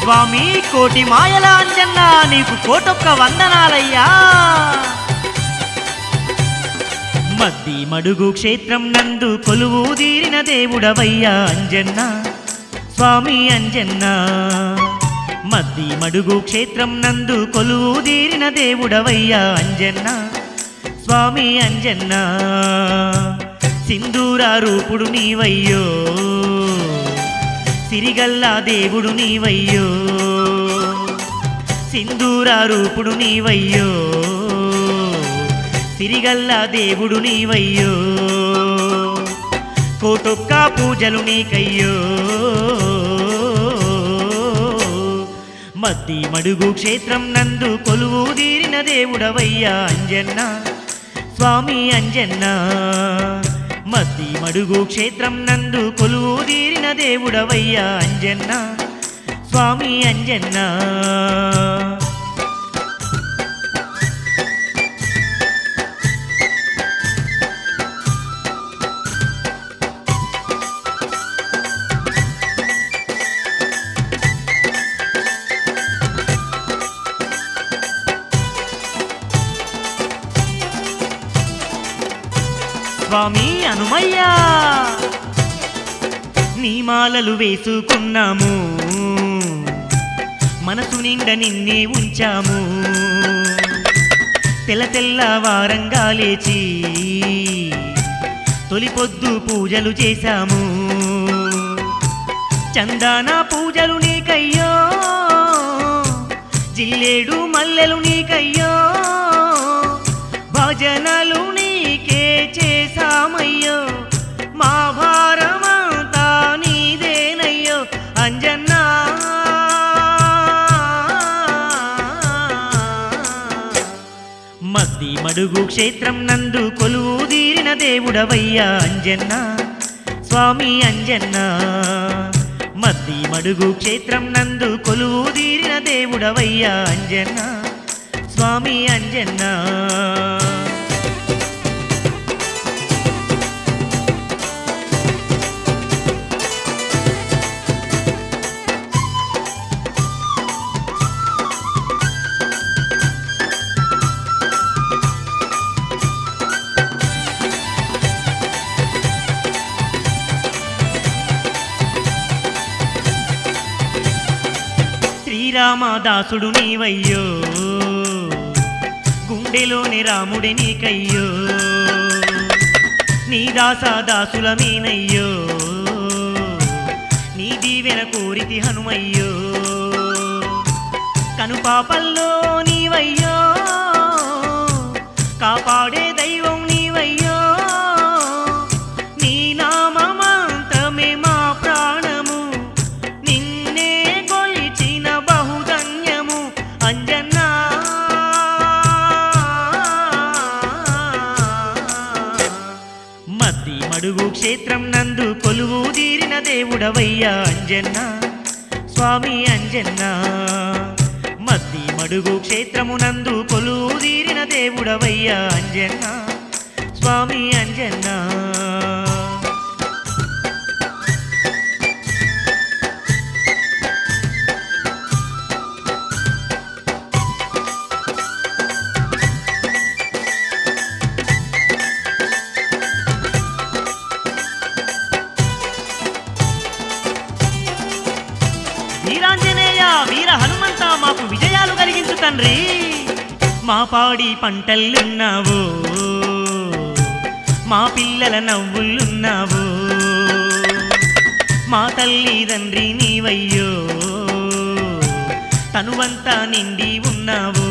స్వామి కోటి మాయల అంజన్న నీకు కోటొక్క వందనాలయ్యా మద్ది మడుగు క్షేత్రం నందు కొలువు తీరిన దేవుడవయ్యా అంజన్న స్వామి అంజన్న మద్ది మడుగు క్షేత్రం నందు కొలువు తీరిన దేవుడవయ్యా అంజన్న స్వామి అంజన్న సింధూర రూపుడు నీవయ్యో సిరిగల్లా దేవుడు నీవయ్యో సింధూర రూపుడు నీవయ్యో సిరిగల్లా దేవుడు నీవయ్యో కోటొక్క పూజలు నీకయ్యో మద్ది మడుగు క్షేత్రం నందు కొలువు తీరిన దేవుడవయ్యా అంజన్న స్వామి అంజన్న మద్ది మడుగు క్షేత్రం నందు కొలువు తీరిన దేవుడవయ్యా అంజన్న స్వామి అంజన్న స్వామి అనుమయ్యా నీ మాలలు వేసుకున్నాము మనసు నిండా నిన్నే ఉంచాము తెల్ల తెల్ల వారంగా లేచి తొలి పొద్దు పూజలు చేశాము చందాన పూజలు నీకయ్యో జిల్లేడు మల్లెలు నీకయ్యో భజనలు నీకే చేశామయ్యో మా భారమంతా నీదేనయ్యో అంజన్నా మద్ది మడుగు క్షేత్రం నందు కొలువు తీరిన దేవుడవయ్యా అంజన్న స్వామి అంజన్న మద్ది మడుగు క్షేత్రం నందు కొలువు తీరిన దేవుడవయ్యా అంజన్న స్వామి అంజన్న శ్రీరామదాసుడు నీవయ్యో గుండెలోని రాముడి నీకయ్యో నీ దాసాదాసుల మీనయ్యో నీ దీవెన కోరితి హనుమయ్యో కనుపాపల్లో నీవయ్యో కాపాడే దైవం నీవయ్యో నీ నామమంతమే మా ప్రాణము నిన్నే కొలిచిన బహుధన్యము అంజన్నా మద్ది మడుగు క్షేత్రం నందు కొలువు తీరిన దేవుడవయ్యా అంజన్న స్వామి అంజన్న మద్ది మడుగు క్షేత్రము నందు కొలువు తీరిన దేవుడవయ్యా అంజన్న స్వామి అంజన్న వీరాంజనేయ వీర హనుమంత మాకు విజయాలు కలిగించు తండ్రి మా పాడి పంటల్లున్నావు మా పిల్లల నవ్వులున్నావు మా తల్లి తండ్రి నీవయ్యో తనువంతా నిండి ఉన్నావు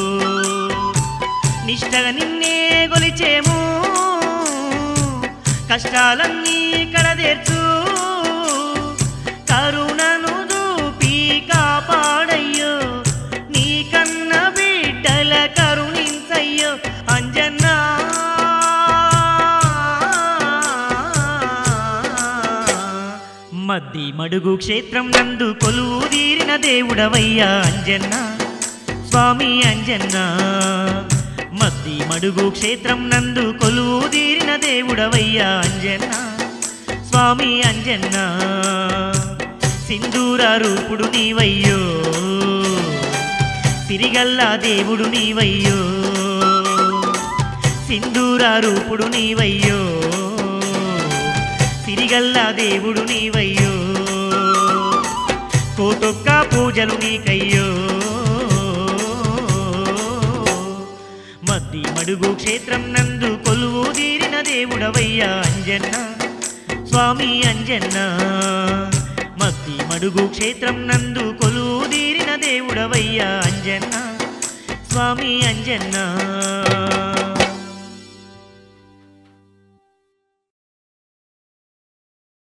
నిష్టగా నిన్నే గొలిచేము కష్టాలన్నీ కడదేర్చు కరుణను చూపి కాపాడయ్యో నీ కన్న బిడ్డల కరుణించయ్యో అంజన్నా మద్ది మడుగు క్షేత్రం నందు కొలువు తీరిన దేవుడవయ్యా అంజన్న స్వామి అంజన్న మద్ది మడుగు క్షేత్రం నందు కొలువు తీరిన దేవుడవయ్యా అంజన్న స్వామి అంజన్న సింధూర రూపుడు నీవయ్యో సిరిగల్లా దేవుడు నీవయ్యో సింధూర రూపుడు నీవయ్యో సిరిగల్లా దేవుడు నీవయ్యో కోటొక్క పూజలు నీకయ్యో మద్ది మడుగు క్షేత్రం నందు కొలువు తీరిన దేవుడవయ్యా అంజన్న స్వామి అంజన్న మద్ది మడుగు క్షేత్రం నందు కొలువు తీరిన దేవుడవయ్యా అంజన్న స్వామి అంజన్న